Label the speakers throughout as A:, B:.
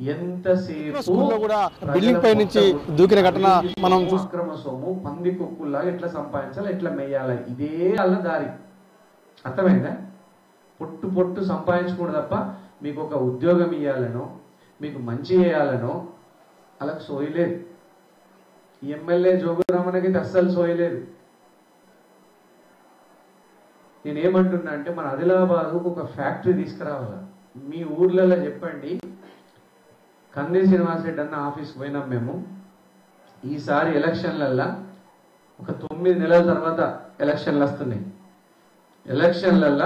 A: ఎంతసేపు
B: స్కూల్లో కూడా బిల్డింగ్ పై నుంచి దూకిన ఘటన మనం చూస్-
A: అక్రమ సొమ్ము పంది కుక్కుల్లా ఎట్లా సంపాదించాలి ఎట్లా మెయ్యాలి ఇదే వాళ్ళ దారి అర్థమైందా పొట్టు పొట్టు సంపాదించకూడదు తప్ప మీకు ఒక ఉద్యోగం ఇవ్వాలనో మీకు మంచి చేయాలనో అలా సోయలేదు ఈ ఎమ్మెల్యే జోగురామన్నకైతే అస్సలు సోయలేదు నేనేమంటున్నా అంటే మన ఆదిలాబాద్ ఒక ఫ్యాక్టరీ తీసుకురావాల మీ ఊర్లలో చెప్పండి కంది శ్రీనివాస్ రెడ్డి అన్న ఆఫీస్కి పోయినాం మేము ఈసారి ఎలక్షన్లల్లా ఒక తొమ్మిది నెలల తర్వాత ఎలక్షన్లు వస్తున్నాయి ఎలక్షన్లల్లా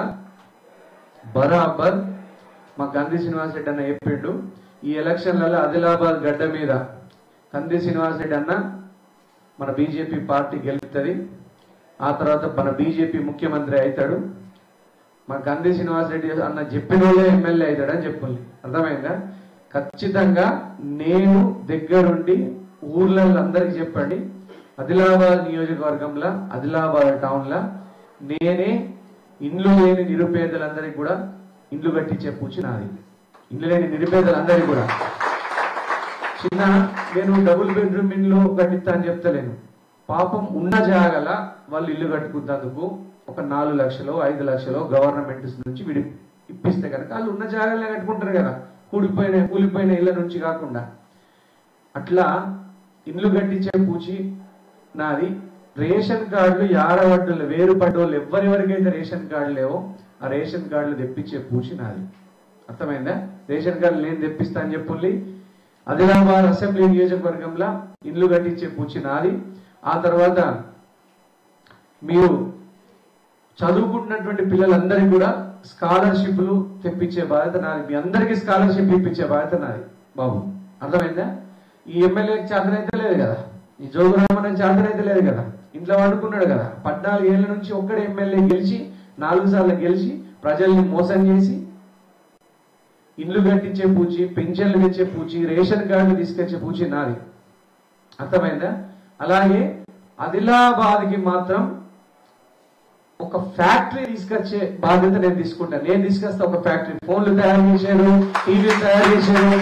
A: బరాబర్ మా కంది శ్రీనివాస్ రెడ్డి అన్న చెప్పిండు ఈ ఎలక్షన్లలో ఆదిలాబాద్ గడ్డ మీద కంది శ్రీనివాస్ రెడ్డి అన్న మన బీజేపీ పార్టీ గెలుస్తుంది ఆ తర్వాత మన బీజేపీ ముఖ్యమంత్రి అవుతాడు మా గంధి శ్రీనివాస్ రెడ్డి అన్న చెప్పిన వాళ్ళే ఎమ్మెల్యే అవుతాడని చెప్పండి అర్థమైందా ఖచ్చితంగా నేను దగ్గరుండి ఊర్లలో అందరికి చెప్పండి ఆదిలాబాద్ నియోజకవర్గంలో ఆదిలాబాద్ టౌన్లో నేనే ఇండ్లు లేని నిరుపేదలందరికీ కూడా ఇండ్లు కట్టించే పూచి నాది ఇండ్లు లేని నిరుపేదలందరికీ కూడా చిన్న నేను డబుల్ బెడ్రూమ్ ఇల్లు కట్టిస్తా అని చెప్తలేను పాపం ఉన్న జాగల వాళ్ళు ఇల్లు కట్టుకున్నందుకు ఒక నాలుగు లక్షలు ఐదు లక్షలు గవర్నమెంట్ నుంచి విడి ఇప్పిస్తే కనుక వాళ్ళు ఉన్న జాగాలనే కట్టుకుంటారు కదా కూడిపోయిన కూలిపోయిన ఇళ్ళ నుంచి కాకుండా అట్లా ఇల్లు కట్టించే పూచి నాది రేషన్ కార్డులు యాడవడ్డులు వేరు పడ్డోళ్ళు ఎవరెవరికైతే రేషన్ కార్డు లేవో ఆ రేషన్ కార్డులు తెప్పించే పూచి నాది అర్థమైందా రేషన్ కార్డు నేను తెప్పిస్తా అని చెప్పుల్లి ఆదిలాబాద్ అసెంబ్లీ నియోజకవర్గంలో ఇల్లు కట్టించే పూచి నాది ఆ తర్వాత మీరు చదువుకుంటున్నటువంటి పిల్లలందరికీ కూడా స్కాలర్షిప్లు తెప్పించే బాధ్యత నాది మీ అందరికీ స్కాలర్షిప్ ఇప్పించే బాధ్యత నాది బాబు అర్థమైందా ఈ ఎమ్మెల్యేకి చేతనైతే లేదు కదా ఈ జోగురామన్ చేతనైతే లేదు కదా ఇంట్లో వండుకున్నాడు కదా పద్నాలుగు ఏళ్ళ నుంచి ఒక్కడే ఎమ్మెల్యే గెలిచి నాలుగు సార్లు గెలిచి ప్రజల్ని మోసం చేసి ఇల్లు కట్టించే పూచి పెన్షన్లు తెచ్చే పూచి రేషన్ కార్డులు తీసుకొచ్చే పూచి నాది అర్థమైందా అలాగే ఆదిలాబాద్కి మాత్రం ఒక ఫ్యాక్టరీ తీసుకొచ్చే బాధ్యత నేను తీసుకుంటాను నేను తీసుకొస్తా ఒక ఫ్యాక్టరీ ఫోన్లు తయారు చేశారు టీవీలు తయారు చేశారు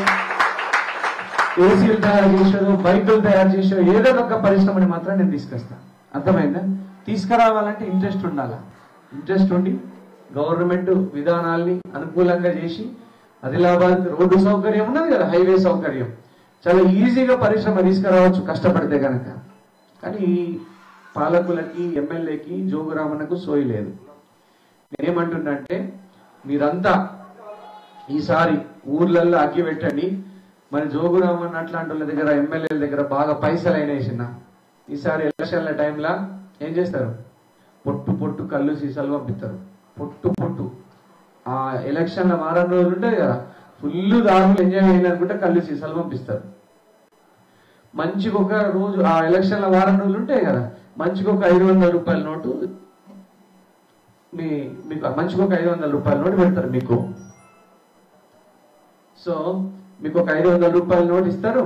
A: ఏసీలు తయారు చేశారు బైకులు తయారు చేశారు ఏదో ఒక పరిశ్రమని మాత్రం నేను తీసుకొస్తా అర్థమైందా తీసుకురావాలంటే ఇంట్రెస్ట్ ఉండాలి ఇంట్రెస్ట్ ఉండి గవర్నమెంట్ విధానాల్ని అనుకూలంగా చేసి ఆదిలాబాద్ రోడ్డు సౌకర్యం ఉన్నది కదా హైవే సౌకర్యం చాలా ఈజీగా పరిశ్రమ తీసుకురావచ్చు కష్టపడితే కనుక కానీ ఈ పాలకులకి ఎమ్మెల్యేకి జోగురామన్నకు సోయి లేదు నేనేమంటున్నా అంటే మీరంతా ఈసారి ఊర్లల్లో అగ్గి పెట్టండి మరి జోగురామన్న అట్లాంటి వాళ్ళ దగ్గర ఎమ్మెల్యేల దగ్గర బాగా పైసలు అయినాయి ఈసారి ఎలక్షన్ల టైంలో ఏం చేస్తారు పొట్టు పొట్టు కళ్ళు సీసాలు పంపిస్తారు పొట్టు పొట్టు ఆ ఎలక్షన్ల వారం రోజులు ఉంటాయి కదా ఫుల్ దారులు ఎంజాయ్ చేయాలనుకుంటే కళ్ళు సీసాలు పంపిస్తారు మంచిగా ఒక రోజు ఆ ఎలక్షన్ల వారం రోజులు ఉంటాయి కదా మంచిగా ఒక ఐదు వందల రూపాయల నోటు మీ మీకు మంచిగా ఒక ఐదు వందల రూపాయల నోటు పెడతారు మీకు సో మీకు ఒక ఐదు వందల రూపాయల నోటు ఇస్తారు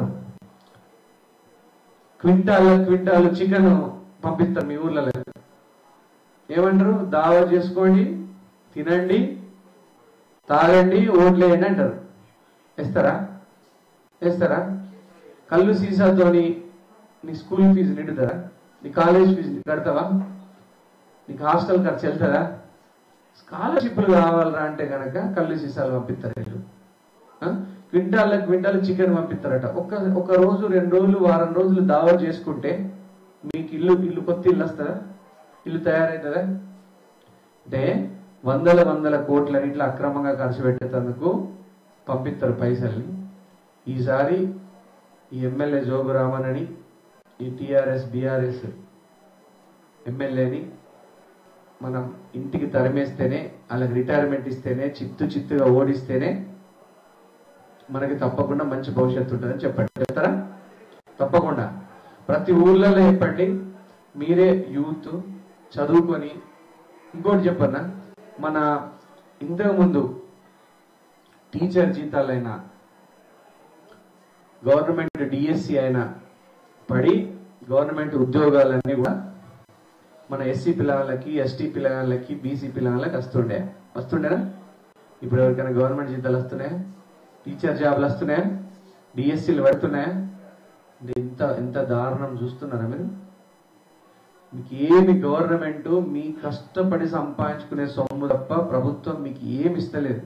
A: క్వింటాల్ క్వింటాల్ చికెన్ పంపిస్తారు మీ ఊర్లలో ఏమంటారు దావా చేసుకోండి తినండి తాగండి ఓట్లు వేయండి అంటారు వేస్తారా వేస్తారా కళ్ళు సీసాతోని నీ స్కూల్ ఫీజు నిండుతారా నీ కాలేజ్ ఫీజు కడతావా నీకు హాస్టల్ ఖర్చు వెళ్తుందా స్కాలర్షిప్లు కావాలరా అంటే కనుక కళ్ళు సీసాలు పంపిస్తారు వీళ్ళు ఆ? క్వింటాల్ క్వింటాల్ చికెన్ పంపిస్తారట ఒక్క ఒక రోజు రెండు రోజులు వారం రోజులు దావా చేసుకుంటే మీకు ఇల్లు ఇల్లు కొత్త ఇల్లు వస్తుందా ఇల్లు తయారవుతుందా అంటే వందల వందల కోట్ల ఇట్లా అక్రమంగా ఖర్చు పెట్టేందుకు పంపిస్తారు పైసల్ని ఈసారి ఈ ఎమ్మెల్యే జోగురామన్ అని ఈ టిఆర్ఎస్ బిఆర్ఎస్ ఎమ్మెల్యేని మనం ఇంటికి తరిమేస్తేనే వాళ్ళకి రిటైర్మెంట్ ఇస్తేనే చిత్తు చిత్తుగా ఓడిస్తేనే మనకి తప్పకుండా మంచి భవిష్యత్తు ఉంటుందని చెప్పండి చెప్తారా తప్పకుండా ప్రతి ఊర్లలో చెప్పండి మీరే యూత్ చదువుకొని ఇంకోటి చెప్పన్నా మన ఇంతకుముందు టీచర్ జీతాలైనా గవర్నమెంట్ డిఎస్సి అయినా పడి గవర్నమెంట్ ఉద్యోగాలన్నీ కూడా మన ఎస్సీ పిల్లలకి ఎస్టీ పిల్లలకి బీసీ పిల్లలకి వస్తుండే వస్తుండేనా ఇప్పుడు ఎవరికైనా గవర్నమెంట్ జీతాలు వస్తున్నాయా టీచర్ జాబ్లు వస్తున్నాయా డిఎస్సీలు పడుతున్నాయా అంటే ఇంత ఇంత దారుణం చూస్తున్నారా మీరు మీకు ఏమి గవర్నమెంట్ మీ కష్టపడి సంపాదించుకునే సొమ్ము తప్ప ప్రభుత్వం మీకు ఏమి ఇస్తలేదు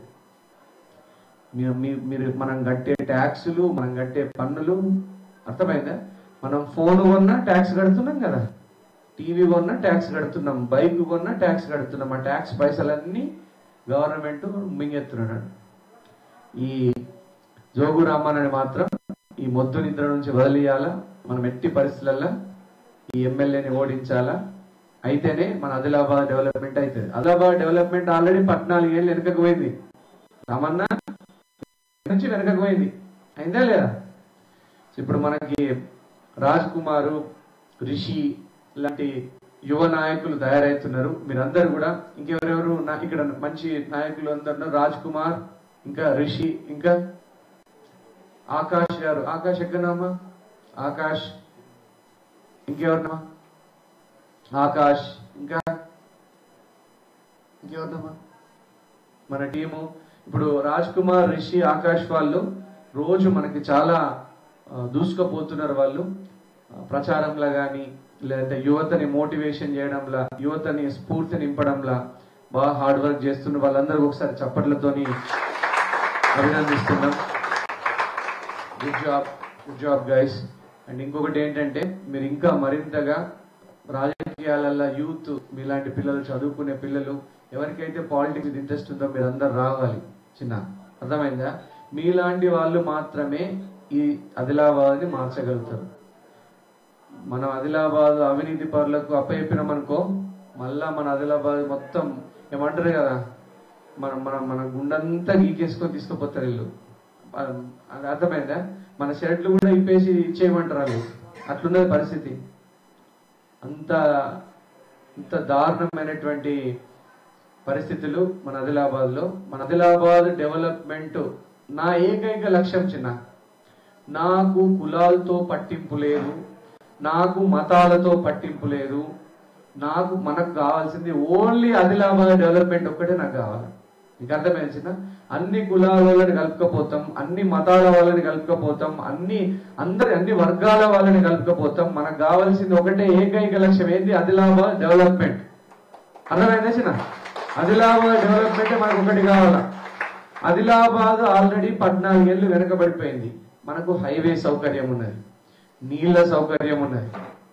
A: మీరు మీ- మీరు మనం కట్టే ట్యాక్సులు మనం కట్టే పన్నులు అర్థమైందా మనం ఫోన్ కొన్నా ట్యాక్స్ కడుతున్నాం కదా టీవీ కొన్నా ట్యాక్స్ కడుతున్నాం బైక్ కొన్నా ట్యాక్స్ కడుతున్నాం ఆ ట్యాక్స్ పైసలన్నీ గవర్నమెంట్ మింగెత్తున్నాడు ఈ జోగు రామాన్ని మాత్రం ఈ మొద్దు నిద్ర నుంచి వదిలియాలా మనం ఎట్టి పరిస్థితులలో ఈ ఎమ్మెల్యేని ఓడించాలా అయితేనే మన ఆదిలాబాద్ డెవలప్మెంట్ అవుతుంది ఆదిలాబాద్ డెవలప్మెంట్ ఆల్రెడీ పద్నాలుగు ఏళ్ళు వెనుకకు పోయింది రామన్న నుంచి వెనకకు పోయింది అయిందా లేదా ఇప్పుడు మనకి రాజ్ కుమారు రిషి లాంటి యువ నాయకులు తయారవుతున్నారు మీరందరూ కూడా ఇంకెవరెవరు నా- ఇక్కడ మంచి నాయకులు అందరు ఉన్నారు. రాజ్ కుమార్ ఇంకా రిషి ఇంకా ఆకాష్ గారు ఆకాష్ ఎక్కడమ్మా ఆకాష్ ఇంకెవరినమ్మా ఆకాష్ ఇంకా ఇంకెవరినమ్మా మన టీము ఇప్పుడు రాజ్ కుమార్ రిషి ఆకాష్ వాళ్ళు రోజు మనకి చాలా ఆ, దూసుకుపోతున్నారు వాళ్ళు ఆ, ప్రచారంలో కానీ లేదంటే యువతని మోటివేషన్ చేయడంలా యువతని స్ఫూర్తి నింపడంలా బాగా హార్డ్ వర్క్ చేస్తున్న వాళ్ళందరూ ఒకసారి చప్పట్లతోని అభినందిస్తున్నాం good job good job guys and ఇంకొకటి ఏంటంటే మీరు ఇంకా మరింతగా రాజకీయాలలో యూత్ మీలాంటి పిల్లలు చదువుకునే పిల్లలు ఎవరికైతే పాలిటిక్స్ ఇంట్రెస్ట్ ఉందో మీరు అందరు రావాలి చిన్న అర్థమైందా మీలాంటి వాళ్ళు మాత్రమే ఈ ఆదిలాబాద్ని మార్చగలుగుతారు మనం ఆదిలాబాద్ అవినీతి పరులకు అప్పచెప్పినామనుకో మళ్ళా మన ఆదిలాబాద్ మొత్తం ఏమంటారు కదా మనం మనం మన గుండంతా గీకేసుకొని తీసుకుపోతారు వీళ్ళు మనం- అది అర్థమైందా మన షర్ట్లు కూడా ఇప్పేసి ఇచ్చేయమంటారు వాళ్ళు అట్లున్నది పరిస్థితి అంత ఇంత దారుణమైనటువంటి పరిస్థితులు మన ఆదిలాబాద్ లో మన ఆదిలాబాద్ డెవలప్మెంట్ నా ఏకైక లక్ష్యం చిన్న నాకు కులాలతో పట్టింపు లేదు నాకు మతాలతో పట్టింపు లేదు నాకు మనకు కావాల్సింది ఓన్లీ ఆదిలాబాద్ డెవలప్మెంట్ ఒక్కటే నాకు కావాలి నీకు అర్థమైంచిన అన్ని కులాల వాళ్ళని కలుపుకపోతాం అన్ని మతాల వాళ్ళని కలుపుకపోతాం అన్ని అందరి అన్ని వర్గాల వాళ్ళని కలుపుకపోతాం మనకు కావాల్సింది ఒకటే ఏకైక లక్ష్యం ఏంటి ఆదిలాబాద్ డెవలప్మెంట్ అర్థమైందా చిన్న ఆదిలాబాద్ డెవలప్మెంట్ మనకు ఒకటి కావాలా ఆదిలాబాద్ ఆల్రెడీ పద్నాలుగేళ్ళు వెనకబడిపోయింది మనకు హైవే సౌకర్యం ఉన్నది నీళ్ల సౌకర్యం ఉన్నది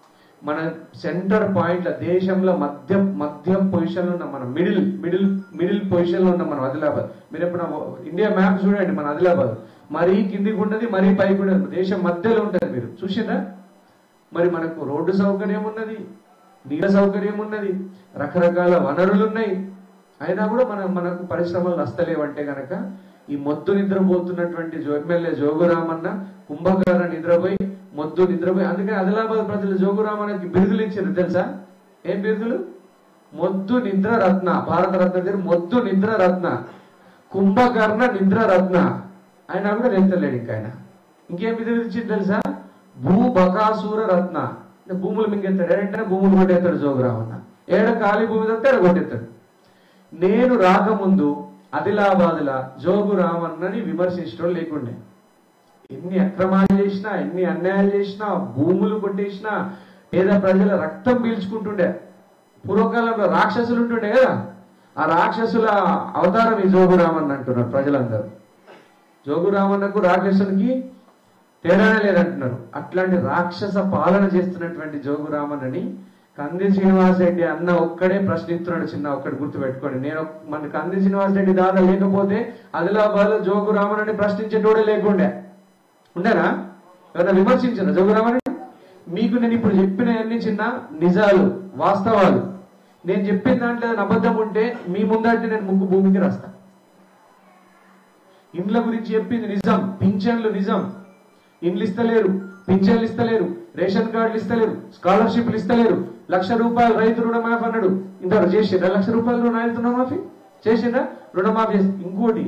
A: మన సెంటర్ పాయింట్ దేశంలో మధ్య మధ్య పొజిషన్ లో ఉన్నాం మనం మిడిల్ మిడిల్ మిడిల్ పొజిషన్ లో ఉన్నాం మనం ఆదిలాబాద్ మీరు ఎప్పుడు ఇండియా మ్యాప్ చూడండి మన ఆదిలాబాద్ మరీ కిందికి ఉన్నది మరీ పైకి ఉన్నది దేశం మధ్యలో ఉంటుంది మీరు చూసిందా మరి మనకు రోడ్డు సౌకర్యం ఉన్నది నీళ్ళ సౌకర్యం ఉన్నది రకరకాల వనరులు ఉన్నాయి అయినా కూడా మన మనకు పరిశ్రమలు నస్తలేవంటే గనక ఈ మొద్దు నిద్రపోతున్నటువంటి జో ఎమ్మెల్యే జోగురామన్న కుంభకర్ణ నిద్రపోయి మొద్దు నిద్రపోయి అందుకని ఆదిలాబాద్ ప్రజలు జోగురామన్నకి బిరుదులు ఇచ్చారు తెలుసా ఏం బిరుదులు మొద్దు నిద్ర రత్న భారత రత్న పేరు మొద్దు నిద్ర రత్న కుంభకర్ణ నిద్ర రత్న ఆయన కూడా తెలుస్తలేడు ఇంకా ఆయన ఇంకేం బిరుదులు ఇచ్చింది తెలుసా భూ బకాసుర రత్న అంటే భూములు మింగెత్తాడు ఏడంటే భూములు కొట్టేస్తాడు జోగురామన్న ఏడ ఖాళీ భూమి తప్పితే ఏడ కొట్టేస్తాడు నేను రాకముందు ఆదిలాబాద్ల జోగు రామన్నని విమర్శించడం లేకుండే ఎన్ని అక్రమాలు చేసినా ఎన్ని అన్యాయాలు చేసినా భూములు కొట్టేసినా పేద ప్రజల రక్తం పీల్చుకుంటుండే పూర్వకాలంలో రాక్షసులు ఉంటుండే కదా ఆ రాక్షసుల అవతారం ఈ జోగు రామన్న అంటున్నారు ప్రజలందరూ జోగు రామన్నకు రాక్షసునికి తేడానే లేదంటున్నారు అట్లాంటి రాక్షస పాలన చేస్తున్నటువంటి జోగు రామన్నని కంది శ్రీనివాస్ రెడ్డి అన్న ఒక్కడే ప్రశ్నిస్తున్నాడు చిన్న ఒక్కటి గుర్తు పెట్టుకోండి నేను ఒక్- మన కంది శ్రీనివాస్ రెడ్డి దాదా లేకపోతే ఆదిలాబాద్ లో జోగు రామన్నని ప్రశ్నించేటోడే లేకుండే ఉండేనా ఎవరైనా విమర్శించారా జోగు రామన్నని మీకు నేను ఇప్పుడు చెప్పిన అన్ని చిన్న నిజాలు వాస్తవాలు నేను చెప్పిన దాంట్లో ఏదైనా అబద్ధం ఉంటే మీ ముందంటే నేను ముగ్గు భూమికి రాస్తా ఇండ్ల గురించి చెప్పింది నిజం పింఛన్లు నిజం ఇండ్లు ఇస్తలేరు పింఛన్లు ఇస్తలేరు రేషన్ కార్డులు ఇస్తలేరు స్కాలర్షిప్లు ఇస్తలేరు లక్ష రూపాయలు రైతు రుణమాఫీ అన్నాడు ఇంతవరకు చేసిండ్రా లక్ష రూపాయలు రుణ- రైతు రుణమాఫీ చేసిండ్రా రుణమాఫీ చేసి ఇంకోటి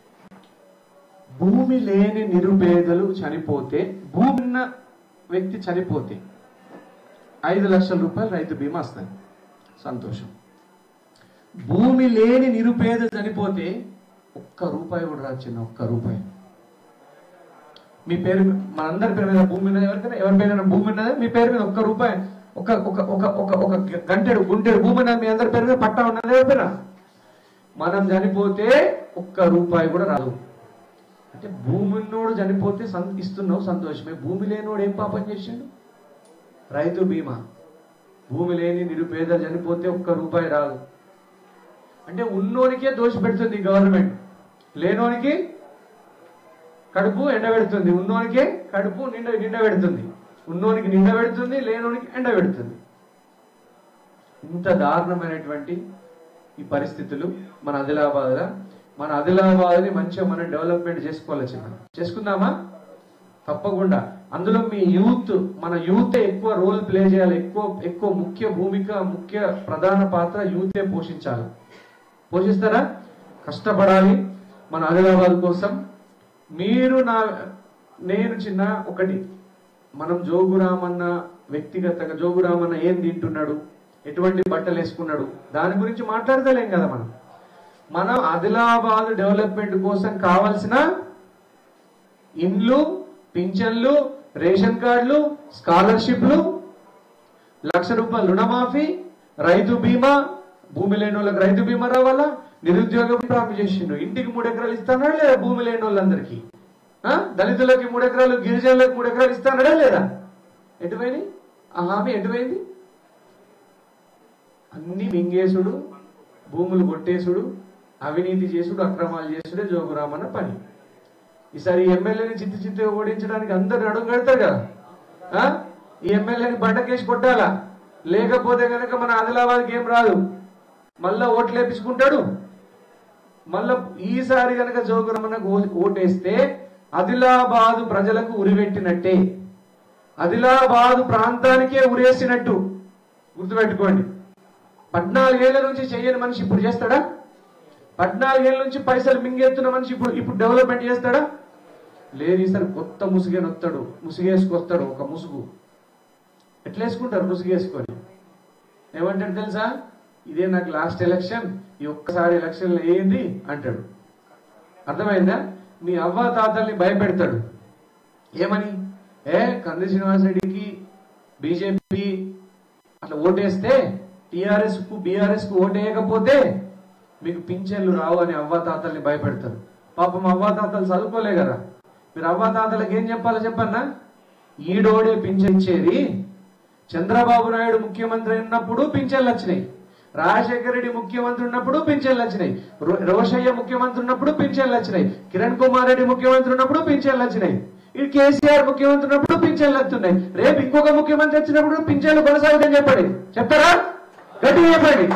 A: భూమి లేని నిరుపేదలు చనిపోతే భూమి ఉన్న వ్యక్తి చనిపోతే ఐదు లక్షల రూపాయలు రైతు బీమా వస్తుంది సంతోషం భూమి లేని నిరుపేద చనిపోతే ఒక్క రూపాయి కూడా రాచిన్న ఒక్క రూపాయి మీ పేరు మనందరి పేరు మీద భూమి ఉన్నది ఎవరికైనా ఎవరి పేరు భూమి ఉన్నది మీ పేరు మీద ఒక్క రూపాయి ఒక ఒక ఒక ఒక ఒక గంటెడు గుంటెడు భూమి ఉన్నది మీ అందరి పేరు మీద పట్టా ఉన్నది ఎవరి పేరు మనం చనిపోతే ఒక్క రూపాయి కూడా రాదు అంటే భూమి ఉన్నోడు చనిపోతే సం- ఇస్తున్నావు సంతోషమే భూమి లేనోడు ఏం పాపం చేసిండు రైతు బీమా భూమి లేని నిరుపేద చనిపోతే ఒక్క రూపాయి రాదు అంటే ఉన్నోనికే దోషి పెడుతుంది గవర్నమెంట్ లేనోనికి కడుపు ఎండబెడుతుంది ఉన్నోనికే కడుపు నిండ నిండబెడుతుంది ఉన్నోనికి నిండబెడుతుంది లేనోనికి ఎండబెడుతుంది ఇంత దారుణమైనటువంటి ఈ పరిస్థితులు మన ఆదిలాబాద్ మన ఆదిలాబాద్ ని మంచిగా మనం డెవలప్మెంట్ చేసుకోవాలి చిన్న చేసుకుందామా తప్పకుండా అందులో మీ యూత్ మన యూత్ ఎక్కువ రోల్ ప్లే చేయాలి ఎక్కువ ఎక్కువ ముఖ్య భూమిక ముఖ్య ప్రధాన పాత్ర యూతే పోషించాలి పోషిస్తారా కష్టపడాలి మన ఆదిలాబాద్ కోసం మీరు నా నేను చిన్న ఒకటి మనం జోగురామన్న వ్యక్తిగతంగా జోగురామన్న ఏం తింటున్నాడు ఎటువంటి బట్టలు వేసుకున్నాడు దాని గురించి మాట్లాడతలేం కదా మనం మనం ఆదిలాబాద్ డెవలప్మెంట్ కోసం కావాల్సిన ఇండ్లు పింఛన్లు రేషన్ కార్డులు స్కాలర్షిప్లు లక్ష రూపాయలు రుణమాఫీ రైతు బీమా భూమి లేని వాళ్ళకి రైతు బీమా రావాలా నిరుద్యోగం ప్రారంభం చేసిండు ఇంటికి మూడు ఎకరాలు ఇస్తాడా లేదా భూమి లేని వాళ్ళందరికీ ఆ? దళితులకి మూడు ఎకరాలు గిరిజనులకు మూడు ఎకరాలు ఇస్తాడా లేదా ఎటుపోయింది ఆ హామీ ఎటుపోయింది అన్ని మింగేసుడు భూములు కొట్టేసుడు అవినీతి చేసుడు అక్రమాలు చేసుడే జోగురామన్న పని ఈసారి ఈ ఎమ్మెల్యేని చిత్తి చిత్తి ఓడించడానికి అందరు నడుము కడతారు కదా ఆ? ఈ ఎమ్మెల్యేని బండకేసి కొట్టాలా లేకపోతే కనుక మన ఆదిలాబాద్కి ఏం రాదు మళ్ళా ఓట్లు వేపించుకుంటాడు మళ్ళా ఈసారి కనుక జోగురమ్మనకు ఓ- ఓటేస్తే ఆదిలాబాదు ప్రజలకు ఉరిపెట్టినట్టే ఆదిలాబాదు ప్రాంతానికే ఉరేసినట్టు గుర్తుపెట్టుకోండి పద్నాలుగేళ్ల నుంచి చెయ్యని మనిషి ఇప్పుడు చేస్తాడా పద్నాలుగేళ్ల నుంచి పైసలు మింగెత్తున్న మనిషి ఇప్పుడు ఇప్పుడు డెవలప్మెంట్ చేస్తాడా లేదు ఈసారి కొత్త ముసుగేని వస్తాడు ముసుగేసుకొస్తాడు ఒక ముసుగు ఎట్లా వేసుకుంటారు ముసుగేసుకొని ఏమంటాడు తెలుసా ఇదే నాకు లాస్ట్ ఎలక్షన్ ఈ ఒక్కసారి ఎలక్షన్ ఏంది అంటాడు అర్థమైందా మీ అవ్వ తాతల్ని భయపెడతాడు ఏమని ఏ కంది శ్రీనివాసరెడ్డికి బీజేపీ అట్లా ఓటేస్తే టిఆర్ఎస్ కు బీఆర్ఎస్ కు ఓటేయకపోతే మీకు పింఛన్లు రావు అని అవ్వ తాతల్ని భయపెడతారు పాపం అవ్వ తాతలు చదువుకోలే కదా మీరు అవ్వ తాతలకు ఏం చెప్పాలో చెప్పన్నా ఈడోడే పింఛన్ ఇచ్చేది చంద్రబాబు నాయుడు ముఖ్యమంత్రి ఉన్నప్పుడు పింఛన్లు వచ్చినాయి రాజశేఖర రెడ్డి ముఖ్యమంత్రి ఉన్నప్పుడు పింఛన్లు వచ్చినాయి రో- రోషయ్య ముఖ్యమంత్రి ఉన్నప్పుడు పింఛన్లు వచ్చినాయి కిరణ్ కుమార్ రెడ్డి ముఖ్యమంత్రి ఉన్నప్పుడు పింఛన్లు వచ్చినాయి ఇది కేసీఆర్ ముఖ్యమంత్రి ఉన్నప్పుడు పింఛన్లు వస్తున్నాయి రేపు ఇంకొక ముఖ్యమంత్రి వచ్చినప్పుడు పింఛన్లు కొనసాగుతాయని చెప్పండి చెప్తారా గట్టిగా చెప్పండి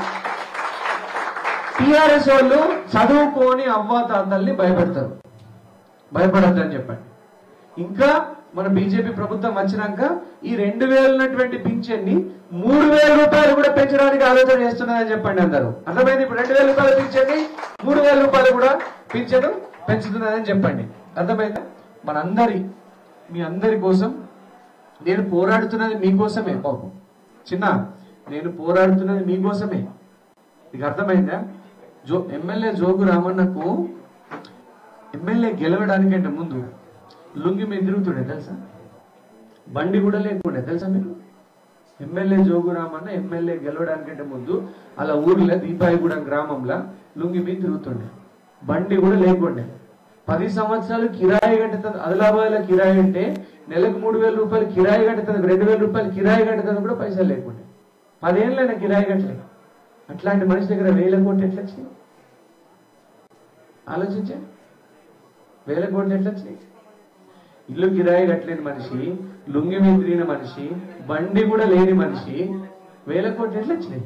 A: టిఆర్ఎస్ వాళ్ళు చదువుకోని అవ్వ తాతల్ని భయపెడతారు భయపడద్దని చెప్పండి ఇంకా మన బీజేపీ ప్రభుత్వం వచ్చినాక ఈ రెండు వేలు ఉన్నటువంటి పింఛన్ని మూడు వేల రూపాయలు కూడా పెంచడానికి ఆలోచన చేస్తున్నదని చెప్పండి అందరూ అర్థమైంది ఇప్పుడు రెండు వేల రూపాయలు పింఛన్ని మూడు వేల రూపాయలు కూడా పింఛను పెంచుతున్నదని చెప్పండి అర్థమైందా మనందరి మీ అందరి కోసం నేను పోరాడుతున్నది మీకోసమే పాపం చిన్న నేను పోరాడుతున్నది మీకోసమే నీకు అర్థమైందా జో ఎమ్మెల్యే జోగు రామన్నకు ఎమ్మెల్యే గెలవడానికంటే ముందు లుంగి మీద తిరుగుతుండే తెలుసా బండి కూడా లేకుండే తెలుసా మీరు ఎమ్మెల్యే జోగు రామన్న ఎమ్మెల్యే గెలవడానికంటే ముందు అలా ఊర్లో దీపాయిగూడెం గ్రామంలో లుంగి మీద తిరుగుతుండే బండి కూడా లేకుండే పది సంవత్సరాలు కిరాయి కట్టుతుంది ఆదిలాబాద్లో కిరాయి అంటే నెలకు మూడు వేల రూపాయలు కిరాయి కట్టుతుంది రెండు వేల రూపాయలు కిరాయి కట్టుతుంది కూడా పైసలు లేకుండే పదేళ్ళైనా కిరాయి కట్టలేదు అట్లాంటి మనిషి దగ్గర వేల కోట్లు ఎట్లా వచ్చినాయి ఆలోచించే వేల కోట్లు ఎట్లా వచ్చినాయి ఇల్లు కిరాయి కట్టలేని మనిషి లుంగి మీద తిరిగిన మనిషి బండి కూడా లేని మనిషి వేల కోట్లు ఎట్లా వచ్చినాయి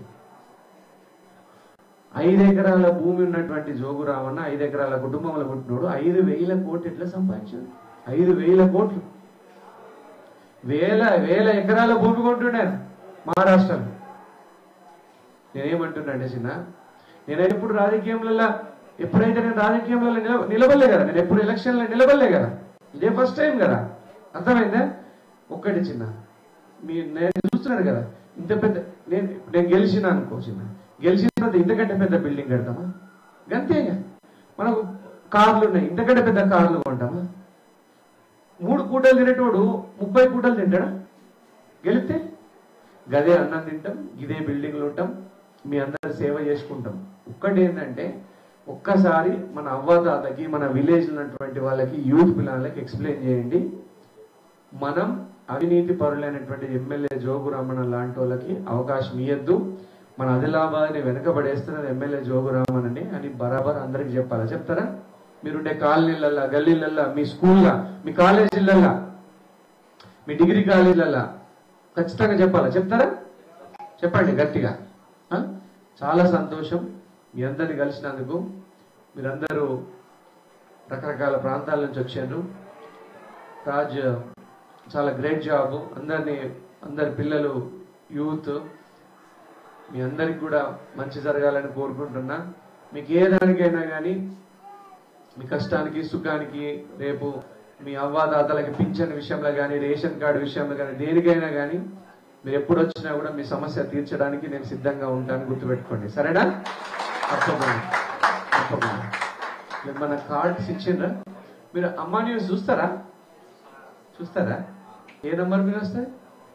A: ఐదు ఎకరాల భూమి ఉన్నటువంటి జోగురామన్న ఐదు ఎకరాల కుటుంబంలో పుట్టినోడు ఐదు వేల కోట్లు ఎట్లా సంపాదించాడు ఐదు వేల కోట్లు వేల వేల ఎకరాల భూమి కొంటున్నాను మహారాష్ట్రలో నేనేమంటున్నాంటే చిన్న నేను ఎప్పుడు రాజకీయంలో ఎప్పుడైతే నేను రాజకీయంలో నిల నిలబడలే కదా నేను ఎప్పుడు ఎలక్షన్లో నిలబడలే కదా ఇదే ఫస్ట్ టైం కదా అర్థమైందా ఒక్కటి చిన్న మీ నేను చూస్తున్నాడు కదా ఇంత పెద్ద నేను నేను గెలిచిన అనుకో చిన్న గెలిచిన తర్వాత ఇంతకంటే పెద్ద బిల్డింగ్ కడతామా గంతేగా మనకు కార్లు ఉన్నాయి ఇంతకంటే పెద్ద కార్లు కొంటామా మూడు పూటలు తినేటోడు ముప్పై పూటలు తింటాడా గెలిస్తే గదే అన్నం తింటాం ఇదే బిల్డింగ్లు ఉంటాం మీ అందరి సేవ చేసుకుంటాం ఒక్కటి ఏంటంటే ఒక్కసారి మన అవ్వదాతకి మన విలేజ్ ఉన్నటువంటి వాళ్ళకి యూత్ పిల్లలకి ఎక్స్ప్లెయిన్ చేయండి మనం అవినీతి పరులైనటువంటి ఎమ్మెల్యే జోగు రామన్న లాంటి వాళ్ళకి అవకాశం ఇవ్వద్దు మన ఆదిలాబాద్ని వెనకబడేస్తున్నది ఎమ్మెల్యే జోగు రామన్ అని బరాబర్ అందరికి చెప్పాలా చెప్తారా మీరుండే కాలనీలల్లా గల్లీలల్లా మీ స్కూల్లా మీ కాలేజీలల్లా మీ డిగ్రీ కాలేజీలల్లా ఖచ్చితంగా చెప్పాలా చెప్తారా చెప్పండి గట్టిగా ఆ? చాలా సంతోషం మీ అందరిని కలిసినందుకు మీరందరూ రకరకాల ప్రాంతాల నుంచి వచ్చారు రాజ్ చాలా గ్రేట్ జాబ్ అందరినీ అందరి పిల్లలు యూత్ మీ అందరికి కూడా మంచి జరగాలని కోరుకుంటున్నా మీకు ఏ దానికైనా కానీ మీ కష్టానికి సుఖానికి రేపు మీ అవ్వాదాతలకి పింఛన్ విషయంలో కానీ రేషన్ కార్డు విషయంలో కానీ దేనికైనా కానీ మీరు ఎప్పుడు వచ్చినా కూడా మీ సమస్య తీర్చడానికి నేను సిద్ధంగా ఉంటాను గుర్తుపెట్టుకోండి సరేనా తప్పకుండా తప్పకుండా మీరు మన కార్డ్స్ ఇచ్చిండ్రా మీరు అమ్మా న్యూస్ చూస్తారా చూస్తారా ఏ నంబర్ మీద వస్తాయి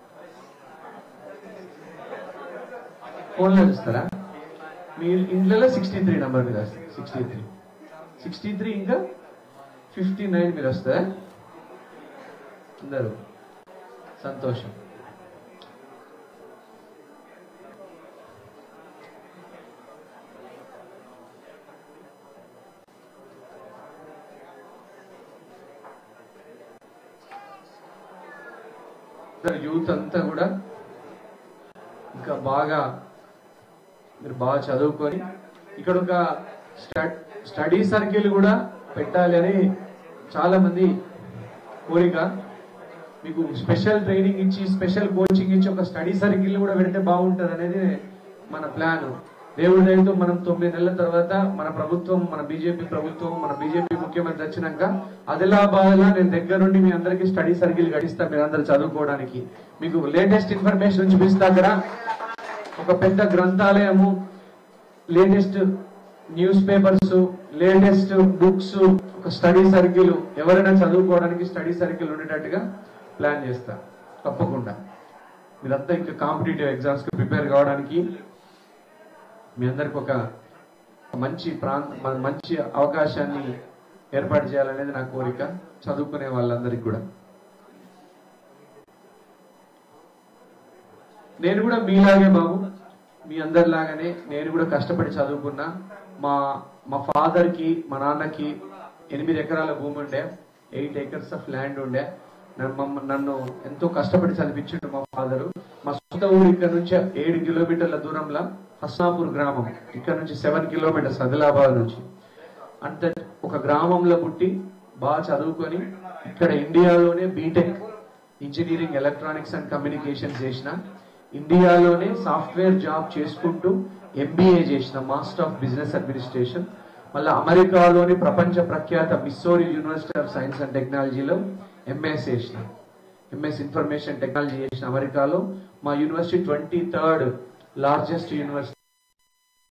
A: ఫోన్లో చూస్తారా మీ ఇంట్లో సిక్స్టీ త్రీ నెంబర్ మీద వస్తుంది సిక్స్టీ త్రీ సిక్స్టీ త్రీ ఇంకా ఫిఫ్టీ నైన్ మీద వస్తుందా అందరూ సంతోషం యూత్ అంతా కూడా ఇంకా బాగా మీరు బాగా చదువుకొని ఇక్కడ ఒక స్టడీ సర్కిల్ కూడా పెట్టాలి అని చాలా మంది కోరిక మీకు స్పెషల్ ట్రైనింగ్ ఇచ్చి స్పెషల్ కోచింగ్ ఇచ్చి ఒక స్టడీ సర్కిల్ కూడా పెడితే బాగుంటుంది అనేది మన ప్లాన్ దేవుడి దయతో మనం తొమ్మిది నెలల తర్వాత మన ప్రభుత్వం మన బీజేపీ ప్రభుత్వం మన బీజేపీ ముఖ్యమంత్రి వచ్చినాక ఆదిలాబాద్ లో నేను దగ్గర నుండి మీ అందరికి స్టడీ సర్కిల్ గడిస్తా మీరు అందరు చదువుకోవడానికి మీకు లేటెస్ట్ ఇన్ఫర్మేషన్ చూపిస్తా అక్కడ ఒక పెద్ద గ్రంథాలయము latest news papers latest books ఒక స్టడీ సర్కిల్ ఎవరైనా చదువుకోవడానికి స్టడీ సర్కిల్ ఉండేటట్టుగా ప్లాన్ చేస్తా తప్పకుండా మీరంతా ఇంకా కాంపిటేటివ్ ఎగ్జామ్స్ కి ప్రిపేర్ కావడానికి మీ అందరికి ఒక మంచి ప్రాంత మంచి అవకాశాన్ని ఏర్పాటు చేయాలనేది నా కోరిక చదువుకునే వాళ్ళందరికీ కూడా నేను కూడా మీలాగే బాబు మీ అందరిలాగానే నేను కూడా కష్టపడి చదువుకున్నా మా మా ఫాదర్ కి మా నాన్నకి ఎనిమిది ఎకరాల భూమి ఉండే ఎయిట్ ఏకర్స్ ఆఫ్ ల్యాండ్ ఉండే నన్ను మమ్మ- నన్ను ఎంతో కష్టపడి చదివించిండు మా ఫాదరు మా సొంత ఊరు ఇక్కడ నుంచి ఏడు కిలోమీటర్ల దూరంలో హస్నాపూర్ గ్రామం ఇక్కడ నుంచి సెవెన్ కిలోమీటర్స్ ఆదిలాబాద్ నుంచి అంత ఒక గ్రామంలో పుట్టి బాగా చదువుకొని ఇక్కడ ఇండియాలోనే BTech engineering electronics and communication చేసిన ఇండియాలోనే సాఫ్ట్వేర్ జాబ్ చేసుకుంటూ ఎంబీఏ చేసిన మాస్టర్ ఆఫ్ బిజినెస్ అడ్మినిస్ట్రేషన్ మళ్ళీ అమెరికాలోని ప్రపంచ ప్రఖ్యాత Missouri university of science and టెక్నాలజీలో ఎంఎస్ చేసిన ఎంఎస్ ఇన్ఫర్మేషన్ టెక్నాలజీ చేసిన అమెరికాలో మా university twenty third largest university